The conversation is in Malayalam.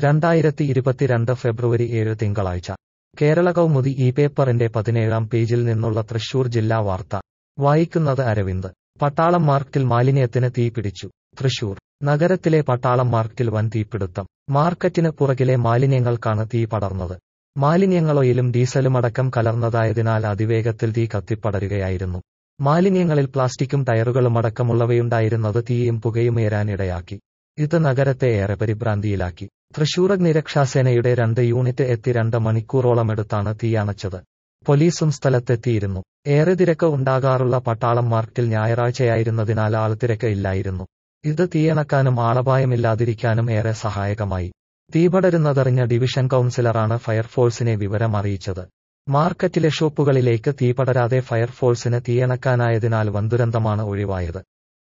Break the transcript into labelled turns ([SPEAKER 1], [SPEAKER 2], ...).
[SPEAKER 1] രണ്ടായിരത്തി ഇരുപത്തിരണ്ട് ഫെബ്രുവരി ഏഴ് തിങ്കളാഴ്ച കേരള കൗമുദി ഈ പേപ്പറിന്റെ പതിനേഴാം പേജിൽ നിന്നുള്ള തൃശൂർ ജില്ലാ വാർത്ത വായിക്കുന്നത് അരവിന്ദ് പട്ടാളം മാർക്കറ്റിൽ മാലിന്യത്തിന് തീപിടിച്ചു തൃശൂർ നഗരത്തിലെ പട്ടാളം മാർക്കറ്റിൽ വൻ തീപിടുത്തം മാർക്കറ്റിന് പുറകിലെ മാലിന്യങ്ങൾക്കാണ് തീ പടർന്നത് മാലിന്യങ്ങളോയിലും ഡീസലുമടക്കം കലർന്നതായതിനാൽ അതിവേഗത്തിൽ തീ കത്തിപ്പടരുകയായിരുന്നു മാലിന്യങ്ങളിൽ പ്ലാസ്റ്റിക്കും ടയറുകളുമടക്കമുള്ളവയുണ്ടായിരുന്നത് തീയും പുകയുമേരാനിടയാക്കി ഇത് നഗരത്തെ ഏറെ പരിഭ്രാന്തിയിലാക്കി തൃശൂർ അഗ്നിരക്ഷാസേനയുടെ രണ്ട് യൂണിറ്റ് എത്തി രണ്ട് മണിക്കൂറോളമെടുത്താണ് തീയണച്ചത് പോലീസും സ്ഥലത്തെത്തിയിരുന്നു ഏറെ തിരക്ക് ഉണ്ടാകാറുള്ള പട്ടാളം മാർക്കറ്റിൽ ഞായറാഴ്ചയായിരുന്നതിനാൽ ആൾത്തിരക്ക് ഇല്ലായിരുന്നു ഇത് തീയണക്കാനും ആളപായമില്ലാതിരിക്കാനും ഏറെ സഹായകമായി തീപടരുന്നതറിഞ്ഞ ഡിവിഷൻ കൌൺസിലറാണ് ഫയർഫോഴ്സിനെ വിവരം അറിയിച്ചത് മാർക്കറ്റിലെ ഷോപ്പുകളിലേക്ക് തീപടരാതെ ഫയർഫോഴ്സിന് തീയണക്കാനായതിനാൽ വൻദുരന്തമാണ് ഒഴിവായത്